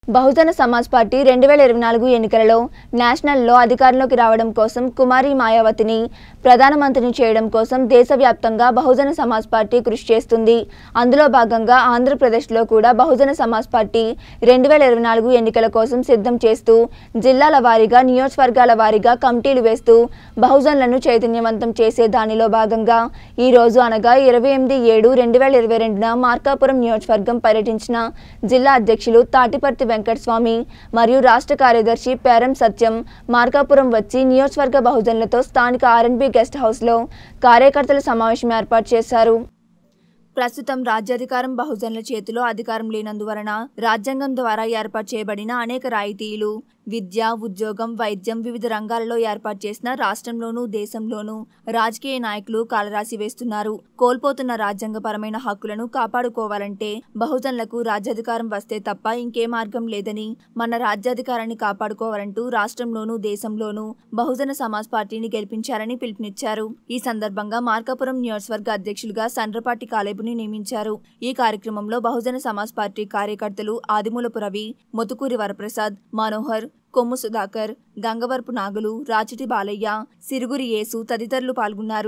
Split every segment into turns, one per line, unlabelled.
బహుజన Samaj party రెండు వేల ఇరవై నాలుగు ఎన్నికలలో నేషనల్లో అధికారంలోకి రావడం కోసం కుమారి మాయావతిని ప్రధానమంత్రిని చేయడం కోసం దేశవ్యాప్తంగా బహుజన సమాజ్ పార్టీ కృషి చేస్తుంది అందులో భాగంగా ఆంధ్రప్రదేశ్లో కూడా బహుజన సమాజ్ పార్టీ రెండు వేల ఇరవై నాలుగు ఎన్నికల కోసం సిద్ధం చేస్తూ జిల్లాల వారీగా నియోజకవర్గాల వారీగా కమిటీలు వేస్తూ బహుజనులను చైతన్యవంతం చేసే దానిలో భాగంగా ఈ రోజు అనగా ఇరవై ఎనిమిది ఏడు రెండు వేల ఇరవై రెండున మార్కాపురం నియోజకవర్గం పర్యటించిన జిల్లా అధ్యక్షులు తాటిపర్తి వెంకటస్వామి మరియు రాష్ట్ర కార్యదర్శి పేరం సత్యం మార్కాపురం వచ్చి నియోజకవర్గ బహుజనులతో స్థానిక ఆర్ఎన్బి గెస్ట్ హౌస్లో కార్యకర్తల సమావేశం ఏర్పాటు చేశారు ప్రస్తుతం రాజ్యాధికారం బహుజనుల చేతిలో అధికారం లేనందువలన రాజ్యాంగం ద్వారా ఏర్పాటు చేయబడిన అనేక రాయితీలు విద్య ఉద్యోగం వైద్యం వివిధ రంగాలలో ఏర్పాటు చేసిన రాష్ట్రంలోనూ దేశంలోనూ రాజకీయ నాయకులు కాలరాసి వేస్తున్నారు కోల్పోతున్న రాజ్యాంగపరమైన హక్కులను కాపాడుకోవాలంటే బహుజనులకు రాజ్యాధికారం వస్తే తప్ప ఇంకే మార్గం లేదని మన రాజ్యాధికారాన్ని కాపాడుకోవాలంటూ రాష్ట్రంలోనూ దేశంలోనూ బహుజన సమాజ్ పార్టీని గెలిపించారని పిలుపునిచ్చారు ఈ సందర్భంగా మార్కాపురం నియోజకవర్గ అధ్యక్షులుగా సండ్రపాటి కాలేబుని నియమించారు ఈ కార్యక్రమంలో బహుజన సమాజ్ పార్టీ కార్యకర్తలు ఆదిమూలపు రవి మొతుకూరి వరప్రసాద్ మనోహర్ కొమ్ము సుధాకర్ గంగవరపు నాగులు రాచిటి బాలయ్య సిరుగురి యేసు తదితరులు పాల్గొన్నారు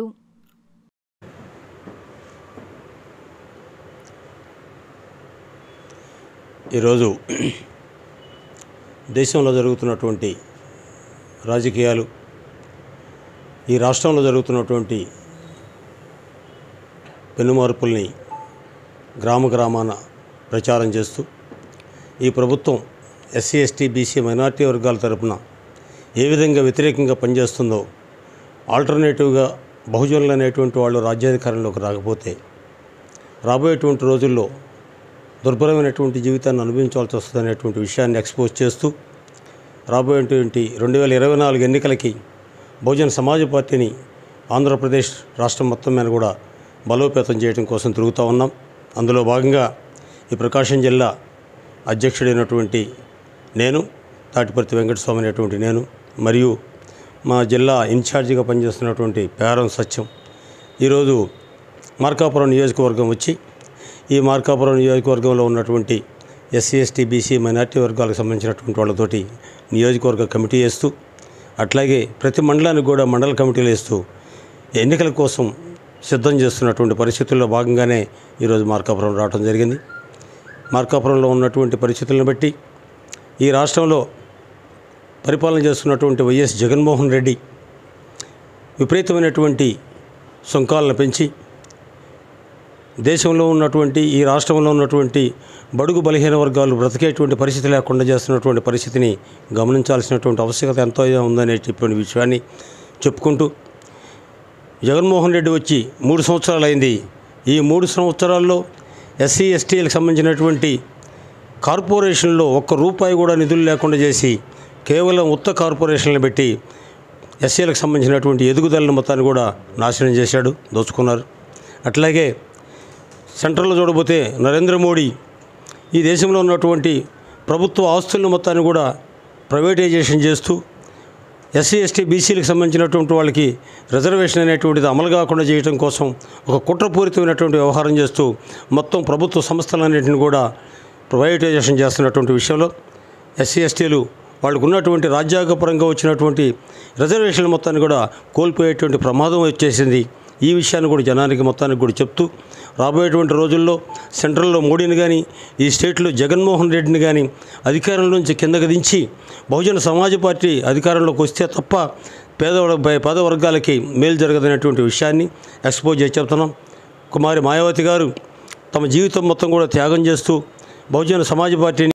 ఈరోజు దేశంలో జరుగుతున్నటువంటి రాజకీయాలు ఈ రాష్ట్రంలో జరుగుతున్నటువంటి పెనుమార్పుల్ని గ్రామ గ్రామాన ప్రచారం చేస్తూ ఈ ప్రభుత్వం ఎస్సీ ఎస్టీ బీసీ మైనార్టీ వర్గాల తరపున ఏ విధంగా వ్యతిరేకంగా పనిచేస్తుందో ఆల్టర్నేటివ్గా బహుజనులు అనేటువంటి వాళ్ళు రాజ్యాధికారంలోకి రాకపోతే రాబోయేటువంటి రోజుల్లో దుర్భరమైనటువంటి జీవితాన్ని అనుభవించాల్సి వస్తుంది అనేటువంటి విషయాన్ని ఎక్స్పోజ్ చేస్తూ రాబోయేటువంటి రెండు వేల ఇరవై నాలుగు ఎన్నికలకి బహుజన సమాజ్ పార్టీని ఆంధ్రప్రదేశ్ రాష్ట్రం మొత్తం మీద కూడా బలోపేతం చేయడం కోసం తిరుగుతూ ఉన్నాం అందులో భాగంగా ఈ ప్రకాశం జిల్లా అధ్యక్షుడైనటువంటి నేను తాటిపర్తి వెంకటస్వామి అనేటువంటి నేను మరియు మా జిల్లా ఇన్ఛార్జిగా పనిచేస్తున్నటువంటి పేరం సత్యం ఈరోజు మార్కాపురం నియోజకవర్గం వచ్చి ఈ మార్కాపురం నియోజకవర్గంలో ఉన్నటువంటి ఎస్సీ ఎస్టీ బీసీ మైనార్టీ వర్గాలకు సంబంధించినటువంటి వాళ్ళతోటి నియోజకవర్గ కమిటీ వేస్తూ అట్లాగే ప్రతి మండలానికి కూడా మండల కమిటీలు వేస్తూ ఎన్నికల కోసం సిద్ధం చేస్తున్నటువంటి పరిస్థితుల్లో భాగంగానే ఈరోజు మార్కాపురం రావడం జరిగింది మార్కాపురంలో ఉన్నటువంటి పరిస్థితులను బట్టి ఈ రాష్ట్రంలో పరిపాలన చేస్తున్నటువంటి వైఎస్ జగన్మోహన్ రెడ్డి విపరీతమైనటువంటి సుంకాలను పెంచి దేశంలో ఉన్నటువంటి ఈ రాష్ట్రంలో ఉన్నటువంటి బడుగు బలహీన వర్గాలు బ్రతికేటువంటి పరిస్థితి లేకుండా చేస్తున్నటువంటి పరిస్థితిని గమనించాల్సినటువంటి ఆవశ్యకత ఎంతో ఉందనేటువంటి విషయాన్ని చెప్పుకుంటూ జగన్మోహన్ రెడ్డి వచ్చి మూడు సంవత్సరాలు అయింది ఈ మూడు సంవత్సరాల్లో ఎస్సీ ఎస్టీలకు సంబంధించినటువంటి కార్పొరేషన్లో ఒక్క రూపాయి కూడా నిధులు లేకుండా చేసి కేవలం ఉత్త కార్పొరేషన్లు పెట్టి ఎస్సీలకు సంబంధించినటువంటి ఎదుగుదలను మొత్తాన్ని కూడా నాశనం చేశాడు దోచుకున్నారు అట్లాగే సెంట్రల్లో చూడబోతే నరేంద్ర మోడీ ఈ దేశంలో ఉన్నటువంటి ప్రభుత్వ ఆస్తులను మొత్తాన్ని కూడా ప్రైవేటైజేషన్ చేస్తూ ఎస్సీ ఎస్టీ బీసీలకు సంబంధించినటువంటి వాళ్ళకి రిజర్వేషన్ అనేటువంటిది అమలు కాకుండా చేయడం కోసం ఒక కుట్రపూరితమైనటువంటి వ్యవహారం చేస్తూ మొత్తం ప్రభుత్వ సంస్థలన్నింటిని కూడా ప్రైవేటైజేషన్ చేస్తున్నటువంటి విషయంలో ఎస్సీ ఎస్టీలు వాళ్ళకు ఉన్నటువంటి రాజ్యాంగపరంగా వచ్చినటువంటి రిజర్వేషన్ల మొత్తాన్ని కూడా కోల్పోయేటువంటి ప్రమాదం వచ్చేసింది ఈ విషయాన్ని కూడా జనానికి మొత్తానికి కూడా చెప్తూ రాబోయేటువంటి రోజుల్లో సెంట్రల్లో మోడీని కానీ ఈ స్టేట్లో జగన్మోహన్ రెడ్డిని కానీ అధికారం నుంచి కిందకి దించి బహుజన సమాజ్ పార్టీ అధికారంలోకి వస్తే తప్ప పేదవాళ్ళ పేద వర్గాలకి మేలు జరగదనేటువంటి విషయాన్ని ఎక్స్పోజ్ చేసి చెప్తున్నాం కుమారి మాయావతి గారు తమ జీవితం మొత్తం కూడా త్యాగం చేస్తూ బహుజన సమాజ్ పార్టీని